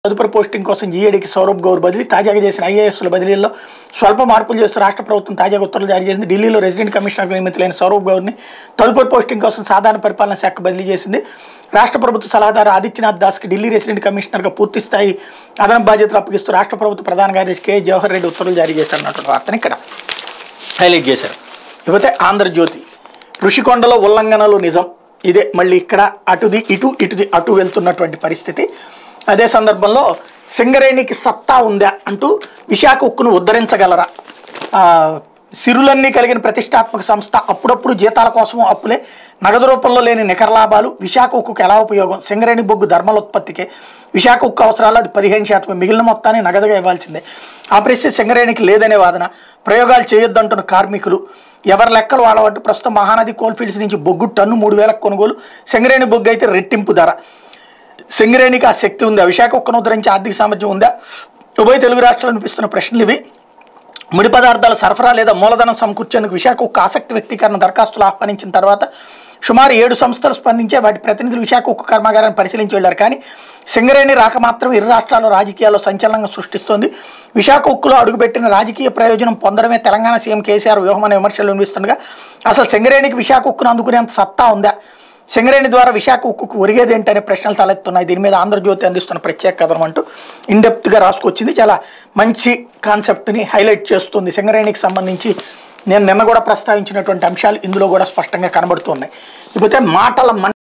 తదుపరి పోస్టింగ్ కోసం జీఏడీకి సౌరభ్ గౌర్ బదిలీ తాజాగా చేసిన ఐఏఎస్ల బదిలీల్లో స్వల్ప మార్పులు చేస్తూ రాష్ట్ర ప్రభుత్వం తాజాగా ఉత్తర్వులు జారీ చేసింది ఢిల్లీలో రెసిడెంట్ కమిషనర్గా నియమితులైన సౌరభ్ గౌర్ని తదుపరి పోస్టింగ్ కోసం సాధారణ పరిపాలన శాఖ బదిలీ చేసింది రాష్ట్ర ప్రభుత్వ సలహాదారు ఆదిత్యనాథ్ దాస్కి ఢిల్లీ రెసిడెంట్ కమిషనర్గా పూర్తి స్థాయి అదనపు బాధ్యతలు అప్పగిస్తూ రాష్ట్ర ప్రభుత్వ ప్రధాన కార్యదర్శి కె జవహర్ రెడ్డి ఉత్తర్వులు జారీ చేశారన్నటువంటి వార్తని ఇక్కడ హైలైట్ చేశారు ఇకపోతే ఆంధ్రజ్యోతి ఋషికొండలో ఉల్లంఘనలు నిజం ఇదే మళ్ళీ ఇక్కడ అటుది ఇటు ఇటుది అటు వెళ్తున్నటువంటి పరిస్థితి అదే సందర్భంలో సింగరేణికి సత్తా ఉందా అంటూ విశాఖ ఉక్కును ఉద్ధరించగలరా ఆ, సిరులన్నీ కలిగిన ప్రతిష్టాత్మక సంస్థ అప్పుడప్పుడు జీతాల కోసం అప్పులే నగదు రూపంలో లేని నికర లాభాలు విశాఖ ఉక్కుకు ఎలా ఉపయోగం సింగరేణి బొగ్గు ధర్మలోత్పత్తికే విశాఖ ఉక్కు అవసరాలు అది పదిహేను శాతం మిగిలిన మొత్తాన్ని నగదుగా ఇవ్వాల్సిందే ఆ పరిస్థితి సింగరేణికి లేదనే వాదన ప్రయోగాలు చేయొద్దంటున్న కార్మికులు ఎవరి లెక్కలు వాళ్ళవంటూ ప్రస్తుతం మహానది కోల్ఫీల్డ్స్ నుంచి బొగ్గు టన్ను మూడు వేలకు కొనుగోలు సింగరేణి బొగ్గు అయితే రెట్టింపు ధర సింగరేణికి ఆ శక్తి ఉందా విశాఖ ఉక్కను ఉద్ధరించి ఆర్థిక సామర్థ్యం ఉందా ఉభయ తెలుగు రాష్ట్రాలు అనిపిస్తున్న ప్రశ్నలు ఇవి ముడి పదార్థాల సరఫరా లేదా మూలధనం సమకూర్చేందుకు విశాఖ ఉక్కు ఆసక్తి వ్యక్తీకరణ దరఖాస్తులు ఆహ్వానించిన తర్వాత సుమారు ఏడు సంస్థలు స్పందించే వాటి ప్రతినిధులు విశాఖ ఉక్కు కర్మాగారాన్ని పరిశీలించి వెళ్లారు కానీ సింగరేణి రాక మాత్రం ఇరు రాష్ట్రాల్లో రాజకీయాల్లో సంచలనంగా సృష్టిస్తోంది విశాఖ ఉక్కులో అడుగుపెట్టిన రాజకీయ ప్రయోజనం పొందడమే తెలంగాణ సీఎం కేసీఆర్ వ్యూహం అనే విమర్శలు వినిపిస్తుండగా అసలు సింగరేణికి విశాఖ ఉక్కును అందుకునేంత సత్తా ఉందా సింగరేణి ద్వారా విశాఖ ఉక్కుకు ఒరిగేది ఏంటనే ప్రశ్నలు తలెత్తున్నాయి దీని మీద ఆంధ్రజ్యోతి అందిస్తున్న ప్రత్యేక కథనం అంటూ ఇన్డెప్త్గా రాసుకొచ్చింది చాలా మంచి కాన్సెప్ట్ని హైలైట్ చేస్తుంది సింగరేణికి సంబంధించి నేను నిన్న కూడా ప్రస్తావించినటువంటి అంశాలు ఇందులో కూడా స్పష్టంగా కనబడుతున్నాయి ఇకపోతే మాటల మన్